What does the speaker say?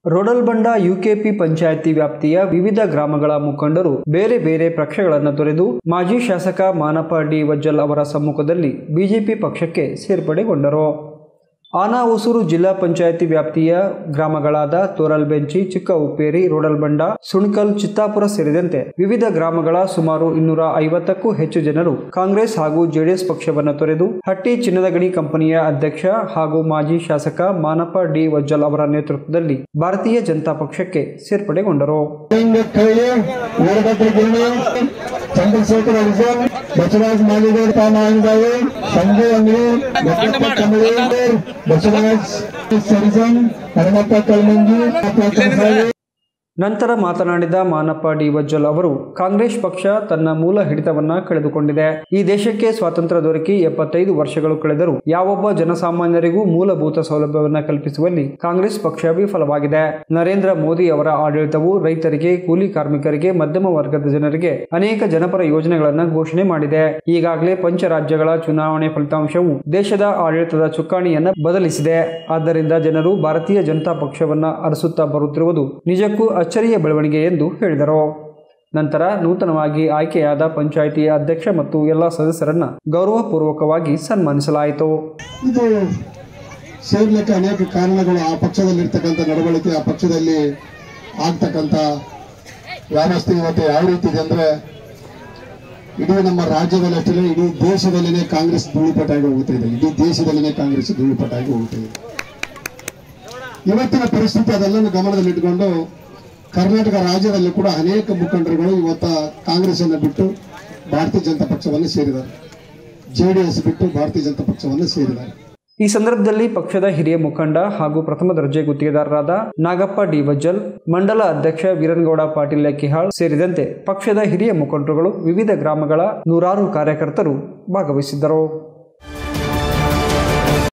ರೋಡಲ್ಬಂಡ UKP panchayat ವ್ಯಾಪ್ತಿಯ ವಿವಿಧ ಗ್ರಾಮಗಳ ಮುಖಂಡರು ಬೇರೆ ಬೇರೆ ಪಕ್ಷಗಳನ್ನು ತೊರೆದು ಮಾಜಿ ಶಾಸಕ ಮಾನಪ್ಪ ಡಿ ವಜ್ಜಲ್ ಅವರ ಸಮ್ಮುಖದಲ್ಲಿ ಬಿಜೆಪಿ ಪಕ್ಷಕ್ಕೆ ಸೇರ್ಪಡೆಗೊಂಡರು ಆನಾ ಹೊಸೂರು ಜಿಲ್ಲಾ ಪಂಚಾಯಿತಿ ವ್ಯಾಪ್ತಿಯ ಗ್ರಾಮಗಳಾದ ತೋರಲ್ಬೆಂಚಿ ಚಿಕ್ಕ ಉಪ್ಪೇರಿ ರೋಡಲ್ಬಂಡ ಸುಣ್ಕಲ್ ಚಿತ್ತಾಪುರ ಸೇರಿದಂತೆ ವಿವಿಧ ಗ್ರಾಮಗಳ ಸುಮಾರು ಇನ್ನೂರ ಐವತ್ತಕ್ಕೂ ಹೆಚ್ಚು ಜನರು ಕಾಂಗ್ರೆಸ್ ಹಾಗೂ ಜೆಡಿಎಸ್ ಪಕ್ಷವನ್ನು ತೊರೆದು ಹಟ್ಟಿ ಚಿನ್ನದ ಗಣಿ ಕಂಪನಿಯ ಅಧ್ಯಕ್ಷ ಹಾಗೂ ಮಾಜಿ ಶಾಸಕ ಮಾನಪ್ಪ ಡಿ ವಜ್ಜಲ್ ಅವರ ನೇತೃತ್ವದಲ್ಲಿ ಭಾರತೀಯ ಜನತಾ ಪಕ್ಷಕ್ಕೆ ಸೇರ್ಪಡೆಗೊಂಡರು ಕೈಗೆ ವೀರಭದ್ರ ಗಿರಣಿ ಚಂದ್ರಶೇಖರ ವಿಜಯ್ ಬಸವರಾಜ್ ಮಾಲಿಗೌಡ ತಾಮಾಂಗಾಯಿ ಸಂಜಯ್ ಅಂಗಡಿ ಬಸವಪ್ಪ ಕಮಲೇಂದರ್ ಬಸವರಾಜ್ ಸರಿಜನ್ ಹನುಮಪ್ಪ ಕಲ್ಮಂಗಿ ಕನಸಾಯಿ ನಂತರ ಮಾತನಾಡಿದ ಮಾನಪ್ಪ ಡಿ ವಜ್ಜಲ್ ಅವರು ಕಾಂಗ್ರೆಸ್ ಪಕ್ಷ ತನ್ನ ಮೂಲ ಹಿಡಿತವನ್ನ ಕಳೆದುಕೊಂಡಿದೆ ಈ ದೇಶಕ್ಕೆ ಸ್ವಾತಂತ್ರ್ಯ ದೊರಕಿ ಎಪ್ಪತ್ತೈದು ವರ್ಷಗಳು ಕಳೆದರೂ ಯಾವೊಬ್ಬ ಜನಸಾಮಾನ್ಯರಿಗೂ ಮೂಲಭೂತ ಸೌಲಭ್ಯವನ್ನ ಕಲ್ಪಿಸುವಲ್ಲಿ ಕಾಂಗ್ರೆಸ್ ಪಕ್ಷ ವಿಫಲವಾಗಿದೆ ನರೇಂದ್ರ ಮೋದಿ ಅವರ ಆಡಳಿತವು ರೈತರಿಗೆ ಕೂಲಿ ಕಾರ್ಮಿಕರಿಗೆ ಮಧ್ಯಮ ವರ್ಗದ ಜನರಿಗೆ ಅನೇಕ ಜನಪರ ಯೋಜನೆಗಳನ್ನು ಘೋಷಣೆ ಮಾಡಿದೆ ಈಗಾಗಲೇ ಪಂಚರಾಜ್ಯಗಳ ಚುನಾವಣೆ ಫಲಿತಾಂಶವು ದೇಶದ ಆಡಳಿತದ ಚುಕ್ಕಾಣಿಯನ್ನ ಬದಲಿಸಿದೆ ಆದ್ದರಿಂದ ಜನರು ಭಾರತೀಯ ಜನತಾ ಪಕ್ಷವನ್ನ ಅರಸುತ್ತಾ ಬರುತ್ತಿರುವುದು ನಿಜಕ್ಕೂ ಅಚ್ಚರಿಯ ಬೆಳವಣಿಗೆ ಎಂದು ಹೇಳಿದರು ನಂತರ ನೂತನವಾಗಿ ಆಯ್ಕೆಯಾದ ಪಂಚಾಯಿತಿಯ ಅಧ್ಯಕ್ಷ ಮತ್ತು ಎಲ್ಲ ಸದಸ್ಯರನ್ನ ಗೌರವಪೂರ್ವಕವಾಗಿ ಸನ್ಮಾನಿಸಲಾಯಿತು ಇದು ಸೇರ್ಲಿಕ್ಕೆ ಅನೇಕ ಕಾರಣಗಳು ಆ ಪಕ್ಷದಲ್ಲಿರ್ತಕ್ಕಂಥ ನಡವಳಿಕೆ ಆ ಪಕ್ಷದಲ್ಲಿ ಆಗ್ತಕ್ಕಂಥ ವ್ಯವಸ್ಥೆ ಇವತ್ತು ಯಾವ ರೀತಿ ಇದೆ ಅಂದ್ರೆ ಇಡೀ ನಮ್ಮ ರಾಜ್ಯದಲ್ಲಿ ಅಷ್ಟೇ ಇಡೀ ದೇಶದಲ್ಲಿನೇ ಕಾಂಗ್ರೆಸ್ ಧೂಳಿಪಟಾಗಿ ಹೋಗ್ತಾ ಇದೆ ಇಡೀ ದೇಶದಲ್ಲಿನೇ ಕಾಂಗ್ರೆಸ್ ಧೂಳಿಪಟಾಗಿ ಹೋಗ್ತಾ ಇದೆ ಇವತ್ತಿನ ಪರಿಸ್ಥಿತಿ ಅದೆಲ್ಲನ್ನು ಗಮನದಲ್ಲಿಟ್ಟುಕೊಂಡು ಕರ್ನಾಟಕ ರಾಜ್ಯದಲ್ಲಿ ಕೂಡ ಅನೇಕ ಮುಖಂಡರುಗಳು ಇವತ್ತ ಕಾಂಗ್ರೆಸ್ ಅನ್ನು ಬಿಟ್ಟು ಭಾರತೀಯ ಜನತಾ ಪಕ್ಷವನ್ನು ಸೇರಿದ್ದಾರೆ ಜೆಡಿಎಸ್ ಬಿಟ್ಟು ಭಾರತೀಯ ಜನತಾ ಪಕ್ಷವನ್ನು ಸೇರಿದ್ದಾರೆ ಈ ಸಂದರ್ಭದಲ್ಲಿ ಪಕ್ಷದ ಹಿರಿಯ ಮುಖಂಡ ಹಾಗೂ ಪ್ರಥಮ ದರ್ಜೆ ಗುತ್ತಿಗೆದಾರರಾದ ನಾಗಪ್ಪ ಡಿ ವಜ್ಜಲ್ ಮಂಡಲ ಅಧ್ಯಕ್ಷ ವೀರನಗೌಡ ಪಾಟೀಲ್ ಲೆಕ್ಕಿಹಾಳ್ ಸೇರಿದಂತೆ ಪಕ್ಷದ ಹಿರಿಯ ಮುಖಂಡರುಗಳು ವಿವಿಧ ಗ್ರಾಮಗಳ ನೂರಾರು ಕಾರ್ಯಕರ್ತರು ಭಾಗವಹಿಸಿದ್ದರು